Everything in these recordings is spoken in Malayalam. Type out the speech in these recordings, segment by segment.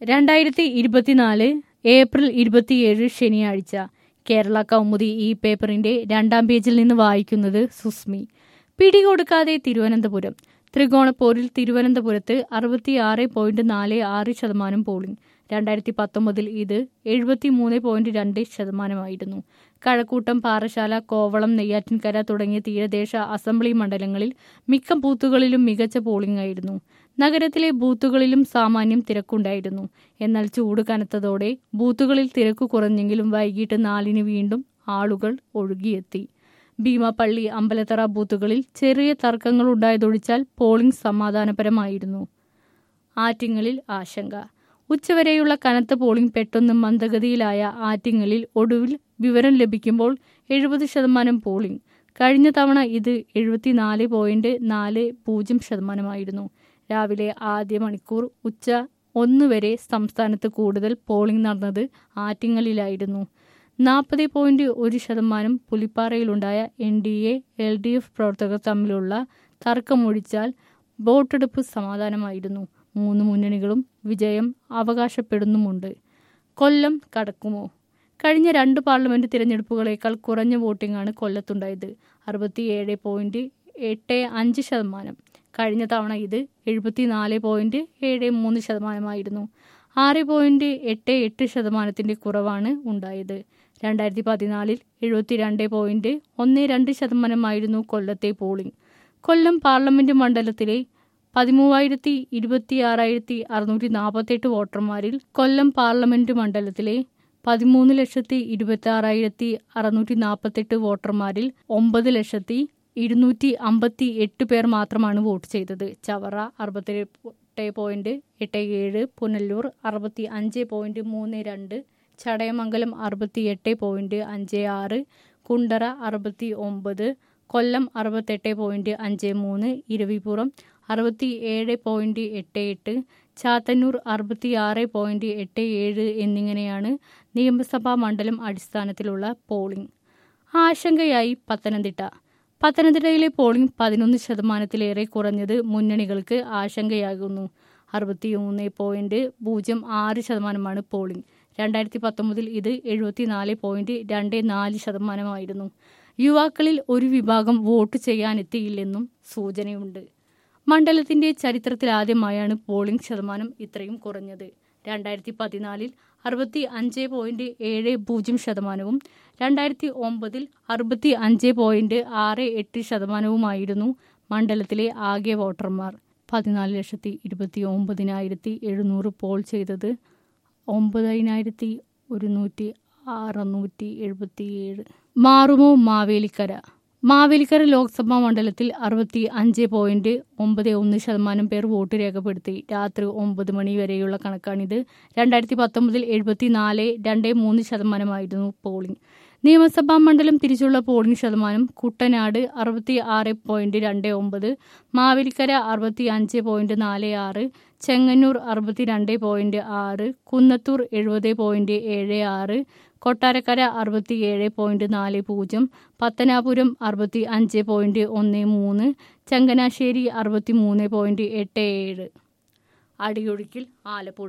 രണ്ടായിരത്തി ഇരുപത്തിനാല് ഏപ്രിൽ ഇരുപത്തിയേഴ് ശനിയാഴ്ച കേരള കൗമുദി ഈ പേപ്പറിന്റെ രണ്ടാം പേജിൽ നിന്ന് വായിക്കുന്നത് സുസ്മി പിടികൊടുക്കാതെ തിരുവനന്തപുരം ത്രികോണപ്പോരിൽ തിരുവനന്തപുരത്ത് അറുപത്തിയാറ് പോയിന്റ് നാല് ആറ് ശതമാനം പോളിംഗ് രണ്ടായിരത്തി പത്തൊമ്പതിൽ ഇത് എഴുപത്തി മൂന്ന് പോയിന്റ് രണ്ട് ശതമാനമായിരുന്നു കഴക്കൂട്ടം പാറശാല കോവളം നെയ്യാറ്റിൻകര തുടങ്ങിയ തീരദേശ അസംബ്ലി മണ്ഡലങ്ങളിൽ മിക്ക ബൂത്തുകളിലും മികച്ച പോളിംഗ് ആയിരുന്നു നഗരത്തിലെ ബൂത്തുകളിലും സാമാന്യം തിരക്കുണ്ടായിരുന്നു എന്നാൽ ചൂട് കനത്തതോടെ ബൂത്തുകളിൽ തിരക്ക് കുറഞ്ഞെങ്കിലും വൈകിട്ട് നാലിന് വീണ്ടും ആളുകൾ ഒഴുകിയെത്തി ഭീമാപള്ളി അമ്പലത്തറ ബൂത്തുകളിൽ ചെറിയ തർക്കങ്ങളുണ്ടായതൊഴിച്ചാൽ പോളിംഗ് സമാധാനപരമായിരുന്നു ആറ്റിങ്ങലിൽ ആശങ്ക ഉച്ചവരെയുള്ള കനത്ത പോളിംഗ് പെട്ടെന്ന് മന്ദഗതിയിലായ ആറ്റിങ്ങലിൽ ഒടുവിൽ വിവരം ലഭിക്കുമ്പോൾ എഴുപത് ശതമാനം പോളിംഗ് കഴിഞ്ഞ തവണ ഇത് എഴുപത്തിനാല് പോയിന്റ് നാല് പൂജ്യം ശതമാനമായിരുന്നു രാവിലെ ആദ്യ മണിക്കൂർ ഉച്ച ഒന്ന് വരെ സംസ്ഥാനത്ത് കൂടുതൽ പോളിംഗ് നടന്നത് ആറ്റിങ്ങലിലായിരുന്നു നാൽപ്പത് പോയിന്റ് ഒരു ശതമാനം പുലിപ്പാറയിലുണ്ടായ N D A L D F പ്രവർത്തകർ തമ്മിലുള്ള തർക്കമൊഴിച്ചാൽ വോട്ടെടുപ്പ് സമാധാനമായിരുന്നു മൂന്ന് മുന്നണികളും വിജയം അവകാശപ്പെടുന്നുമുണ്ട് കൊല്ലം കടക്കുമോ കഴിഞ്ഞ രണ്ട് പാർലമെന്റ് തിരഞ്ഞെടുപ്പുകളേക്കാൾ കുറഞ്ഞ വോട്ടിംഗാണ് കൊല്ലത്തുണ്ടായത് അറുപത്തിയേഴ് പോയിന്റ് എട്ട് അഞ്ച് ശതമാനം കഴിഞ്ഞ തവണ ഇത് എഴുപത്തിനാല് പോയിന്റ് ഏഴ് മൂന്ന് ശതമാനമായിരുന്നു ആറ് പോയിന്റ് എട്ട് എട്ട് ശതമാനത്തിന്റെ കുറവാണ് ഉണ്ടായത് രണ്ടായിരത്തി പതിനാലിൽ എഴുപത്തിരണ്ട് പോയിന്റ് ഒന്ന് രണ്ട് ശതമാനമായിരുന്നു കൊല്ലത്തെ പോളിംഗ് കൊല്ലം പാർലമെന്റ് മണ്ഡലത്തിലെ പതിമൂവായിരത്തി ഇരുപത്തി ആറായിരത്തി അറുന്നൂറ്റി നാൽപ്പത്തെട്ട് വോട്ടർമാരിൽ കൊല്ലം പാർലമെന്റ് മണ്ഡലത്തിലെ പതിമൂന്ന് ലക്ഷത്തി ഇരുപത്തി ആറായിരത്തി അറുന്നൂറ്റി നാൽപ്പത്തെട്ട് വോട്ടർമാരിൽ ഒമ്പത് ലക്ഷത്തി ഇരുന്നൂറ്റി അമ്പത്തി എട്ട് പേർ മാത്രമാണ് വോട്ട് ചെയ്തത് ചവറ അറുപത്തെട്ട് പോയിന്റ് എട്ട് ഏഴ് പുനല്ലൂർ അറുപത്തി അഞ്ച് പോയിന്റ് മൂന്ന് രണ്ട് ചടയമംഗലം അറുപത്തി എട്ട് പോയിന്റ് അഞ്ച് ആറ് കുണ്ടറ അറുപത്തി ഒമ്പത് കൊല്ലം അറുപത്തെട്ട് പോയിന്റ് അഞ്ച് മൂന്ന് ഇരവിപുറം അറുപത്തി ഏഴ് പോയിന്റ് എട്ട് എട്ട് ചാത്തന്നൂർ അറുപത്തി ആറ് പോയിന്റ് എട്ട് ഏഴ് എന്നിങ്ങനെയാണ് നിയമസഭാ മണ്ഡലം അടിസ്ഥാനത്തിലുള്ള പോളിംഗ് ആശങ്കയായി പത്തനംതിട്ട പത്തനംതിട്ടയിലെ പോളിംഗ് പതിനൊന്ന് ശതമാനത്തിലേറെ കുറഞ്ഞത് മുന്നണികൾക്ക് ആശങ്കയാകുന്നു അറുപത്തിമൂന്ന് പോയിന്റ് പൂജ്യം ആറ് ശതമാനമാണ് പോളിംഗ് രണ്ടായിരത്തി പത്തൊമ്പതിൽ ഇത് എഴുപത്തിനാല് പോയിന്റ് രണ്ട് നാല് ശതമാനമായിരുന്നു യുവാക്കളിൽ ഒരു വിഭാഗം വോട്ട് ചെയ്യാനെത്തിയില്ലെന്നും സൂചനയുണ്ട് മണ്ഡലത്തിന്റെ ചരിത്രത്തിലാദ്യമായാണ് പോളിംഗ് ശതമാനം ഇത്രയും കുറഞ്ഞത് രണ്ടായിരത്തി പതിനാലിൽ അറുപത്തി അഞ്ച് പോയിന്റ് ഏഴ് പൂജ്യം ശതമാനവും രണ്ടായിരത്തി ഒമ്പതിൽ അറുപത്തി അഞ്ച് പോയിന്റ് ആറ് എട്ട് ശതമാനവുമായിരുന്നു മണ്ഡലത്തിലെ ആകെ വോട്ടർമാർ പതിനാല് ലക്ഷത്തി ഇരുപത്തി ഒമ്പതിനായിരത്തി എഴുന്നൂറ് പോൾ ചെയ്തത് ഒമ്പതിനായിരത്തി ഒരുന്നൂറ്റി അറുന്നൂറ്റി എഴുപത്തിയേഴ് മാറുമോ മാവേലിക്കര മാവേലിക്കര ലോക്സഭാ മണ്ഡലത്തിൽ അറുപത്തി അഞ്ച് പോയിന്റ് ഒമ്പത് ഒന്ന് ശതമാനം പേർ വോട്ട് രേഖപ്പെടുത്തി രാത്രി ഒമ്പത് മണി വരെയുള്ള കണക്കാണിത് രണ്ടായിരത്തി പത്തൊമ്പതിൽ എഴുപത്തിനാല് രണ്ട് മൂന്ന് ശതമാനമായിരുന്നു പോളിംഗ് നിയമസഭാ മണ്ഡലം തിരിച്ചുള്ള പോളിംഗ് ശതമാനം കുട്ടനാട് അറുപത്തി ആറ് പോയിന്റ് രണ്ട് ഒമ്പത് മാവേലിക്കര അറുപത്തി അഞ്ച് പോയിന്റ് നാല് ആറ് ചെങ്ങന്നൂർ അറുപത്തിരണ്ട് പോയിന്റ് ആറ് കുന്നത്തൂർ എഴുപത് പോയിന്റ് ഏഴ് ആറ് കൊട്ടാരക്കര അറുപത്തിയേഴ് പോയിന്റ് നാല് പൂജ്യം പത്തനാപുരം അറുപത്തി അഞ്ച് പോയിന്റ് ഒന്ന് മൂന്ന് ചങ്ങനാശ്ശേരി അറുപത്തി മൂന്ന് പോയിന്റ് എട്ട് ഏഴ് അടിയൊഴുക്കിൽ ആലപ്പുഴ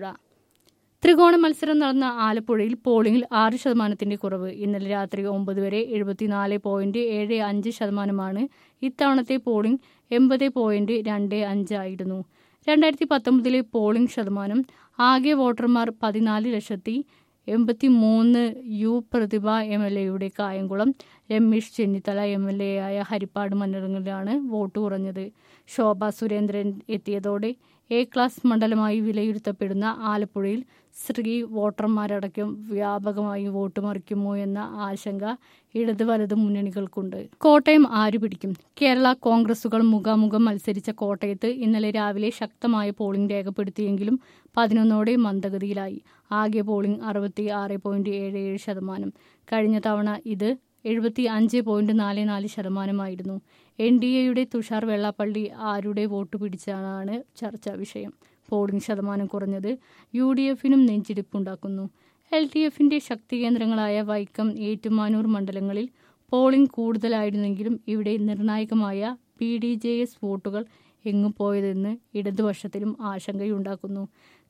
ത്രികോണ മത്സരം നടന്ന ആലപ്പുഴയിൽ പോളിംഗിൽ ആറ് ശതമാനത്തിന്റെ കുറവ് ഇന്നലെ രാത്രി ഒമ്പത് വരെ എഴുപത്തിനാല് പോയിന്റ് ഏഴ് അഞ്ച് ശതമാനമാണ് ഇത്തവണത്തെ പോളിംഗ് എൺപത് പോയിന്റ് രണ്ട് അഞ്ചായിരുന്നു രണ്ടായിരത്തി പത്തൊമ്പതിലെ പോളിംഗ് ശതമാനം ആകെ വോട്ടർമാർ പതിനാല് ലക്ഷത്തി എൺപത്തി മൂന്ന് യു പ്രതിഭ എം എൽ എയുടെ Kayamkulam Ramesh Chennithala M L A ആയ ഹരിപ്പാട് മണ്ഡലങ്ങളിലാണ് വോട്ട് കുറഞ്ഞത് ശോഭ സുരേന്ദ്രൻ എത്തിയതോടെ എ ക്ലാസ് മണ്ഡലമായി വിലയിരുത്തപ്പെടുന്ന ആലപ്പുഴയിൽ സ്ത്രീ വോട്ടർമാരടക്കം വ്യാപകമായി വോട്ട് മറിക്കുമോ എന്ന ആശങ്ക ഇടത് വലത് മുന്നണികൾക്കുണ്ട് കോട്ടയം ആരു പിടിക്കും കേരള കോൺഗ്രസുകൾ മുഖാമുഖം മത്സരിച്ച കോട്ടയത്ത് ഇന്നലെ രാവിലെ ശക്തമായ പോളിംഗ് രേഖപ്പെടുത്തിയെങ്കിലും പതിനൊന്നോടെ മന്ദഗതിയിലായി ആകെ പോളിംഗ് അറുപത്തി ആറ് പോയിന്റ് ഏഴ് ഏഴ് ശതമാനം കഴിഞ്ഞ തവണ ഇത് എഴുപത്തി അഞ്ച് പോയിന്റ് നാല് നാല് ശതമാനമായിരുന്നു എൻ ഡി എയുടെ തുഷാർ വെള്ളാപ്പള്ളി ആരുടെ വോട്ട് പിടിച്ചാണ് ചർച്ചാ വിഷയം പോളിംഗ് ശതമാനം കുറഞ്ഞത് യു ഡി എഫിനും നെഞ്ചിടിപ്പുണ്ടാക്കുന്നു എൽ ഡി എഫിന്റെ ശക്തി കേന്ദ്രങ്ങളായ വൈക്കം ഏറ്റുമാനൂർ മണ്ഡലങ്ങളിൽ പോളിംഗ് കൂടുതലായിരുന്നെങ്കിലും ഇവിടെ നിർണായകമായ പി ഡി ജെ എസ് വോട്ടുകൾ എങ്ങു പോയതെന്ന് ഇടതുപക്ഷത്തിലും ആശങ്കയുണ്ടാക്കുന്നു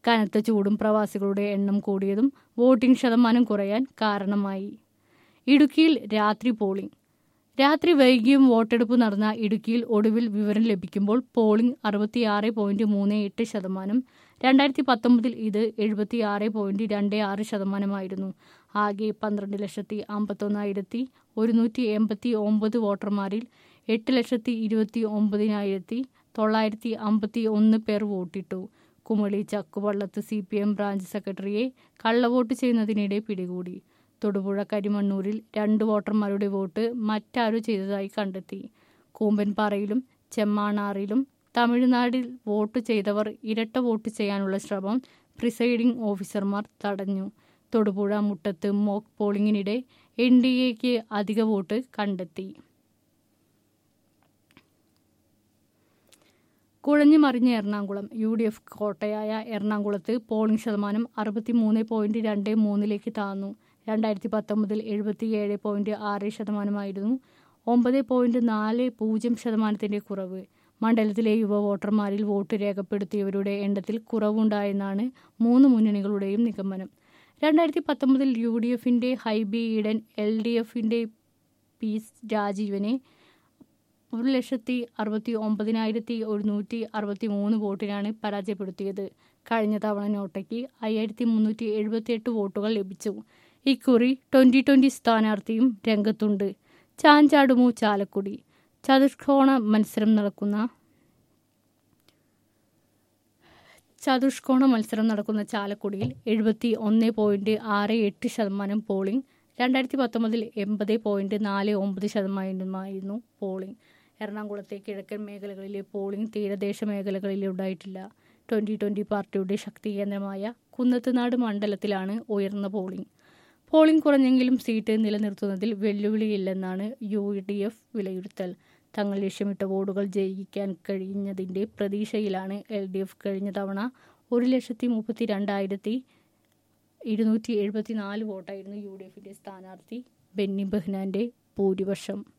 കനത്ത ചൂടും പ്രവാസികളുടെ എണ്ണം കൂടിയതും വോട്ടിംഗ് ശതമാനം കുറയാൻ കാരണമായി ഇടുക്കിയിൽ രാത്രി പോളിംഗ് രാത്രി വൈകിയും വോട്ടെടുപ്പ് നടന്ന ഇടുക്കിയിൽ ഒടുവിൽ വിവരം ലഭിക്കുമ്പോൾ പോളിംഗ് അറുപത്തിയാറ് പോയിന്റ് മൂന്ന് എട്ട് ശതമാനം രണ്ടായിരത്തി പത്തൊമ്പതിൽ ഇത് എഴുപത്തിയാറ് പോയിന്റ് രണ്ട് ആറ് ശതമാനമായിരുന്നു ആകെ പന്ത്രണ്ട് ലക്ഷത്തി അമ്പത്തൊന്നായിരത്തി ഒരുന്നൂറ്റി എൺപത്തി ഒമ്പത് വോട്ടർമാരിൽ എട്ട് ലക്ഷത്തി ഇരുപത്തി ഒമ്പതിനായിരത്തി തൊള്ളായിരത്തി അമ്പത്തി ഒന്ന് പേർ വോട്ടിട്ടു കുമളി ചക്കുവള്ളത്ത് സി പി എം ബ്രാഞ്ച് സെക്രട്ടറിയെ കള്ളവോട്ട് ചെയ്യുന്നതിനിടെ പിടികൂടി തൊടുപുഴ കരിമണ്ണൂരിൽ രണ്ട് വോട്ടർമാരുടെ വോട്ട് മറ്റാരോ ചെയ്തതായി കണ്ടെത്തി കൂമ്പൻപാറയിലും ചെമ്മാണാറിലും തമിഴ്നാട്ടിൽ വോട്ട് ചെയ്തവർ ഇരട്ട വോട്ട് ചെയ്യാനുള്ള ശ്രമം പ്രിസൈഡിംഗ് ഓഫീസർമാർ തടഞ്ഞു തൊടുപുഴ മുട്ടത്ത് മോക്ക് പോളിംഗിനിടെ എൻ ഡി എക്ക് അധിക വോട്ട് കണ്ടെത്തി കുഴഞ്ഞു മറിഞ്ഞ എറണാകുളം യു ഡി എഫ് കോട്ടയായ എറണാകുളത്ത് പോളിംഗ് ശതമാനം അറുപത്തിമൂന്ന് പോയിന്റ് രണ്ട് മൂന്നിലേക്ക് താഴ്ന്നു രണ്ടായിരത്തി പത്തൊമ്പതിൽ എഴുപത്തിയേഴ് പോയിന്റ് ആറ് ശതമാനമായിരുന്നു ഒമ്പത് പോയിന്റ് നാല് പൂജ്യം ശതമാനത്തിന്റെ കുറവ് മണ്ഡലത്തിലെ യുവ വോട്ടർമാരിൽ വോട്ട് രേഖപ്പെടുത്തിയവരുടെ എണ്ണത്തിൽ കുറവുണ്ടായെന്നാണ് മൂന്ന് മുന്നണികളുടെയും നിഗമനം രണ്ടായിരത്തി പത്തൊമ്പതിൽ യു ഡി എഫിന്റെ ഹൈബി ഈഡൻ എൽ ഡി എഫിന്റെ പി രാജീവനെ ഒരു ലക്ഷത്തി അറുപത്തി ഒമ്പതിനായിരത്തി ഒരുന്നൂറ്റി അറുപത്തി മൂന്ന് വോട്ടിനാണ് പരാജയപ്പെടുത്തിയത് കഴിഞ്ഞ തവണ നോട്ടയ്ക്ക് അയ്യായിരത്തി മുന്നൂറ്റി എഴുപത്തിയെട്ട് വോട്ടുകൾ ലഭിച്ചു ഇക്കുറി ട്വന്റി ട്വന്റി സ്ഥാനാർത്ഥിയും രംഗത്തുണ്ട് ചാഞ്ചാടുമോ ചാലക്കുടി ചതുഷ്കോണ മത്സരം നടക്കുന്ന ചതുഷ്കോണ മത്സരം നടക്കുന്ന ചാലക്കുടിയിൽ എഴുപത്തി ഒന്ന് പോയിന്റ് ആറ് എട്ട് ശതമാനം പോളിംഗ് രണ്ടായിരത്തി പത്തൊമ്പതിൽ എൺപത് പോയിന്റ് നാല് ഒമ്പത് ശതമാനമായിരുന്നു പോളിംഗ് എറണാകുളത്തെ കിഴക്കൻ മേഖലകളിലെ പോളിംഗ് തീരദേശ മേഖലകളിൽ ഉണ്ടായിട്ടില്ല ട്വന്റി ട്വന്റി പാർട്ടിയുടെ ശക്തി കേന്ദ്രമായ കുന്നത്തുനാട് മണ്ഡലത്തിലാണ് ഉയർന്ന പോളിംഗ് പോളിംഗ് കുറഞ്ഞെങ്കിലും സീറ്റ് നിലനിർത്തുന്നതിൽ വെല്ലുവിളിയില്ലെന്നാണ് യു ഡി എഫ് വിലയിരുത്തൽ തങ്ങൾ ലക്ഷ്യമിട്ട വോട്ടുകൾ ജയിക്കാൻ കഴിഞ്ഞതിന്റെ പ്രതീക്ഷയിലാണ് എൽ ഡി എഫ് കഴിഞ്ഞ തവണ ഒരു ലക്ഷത്തി മുപ്പത്തി രണ്ടായിരത്തി ഇരുന്നൂറ്റി എഴുപത്തി നാല് വോട്ടായിരുന്നു യു ഡി എഫിന്റെ സ്ഥാനാർത്ഥി ബെന്നി ബെഹ്നാന്റെ ഭൂരിപക്ഷം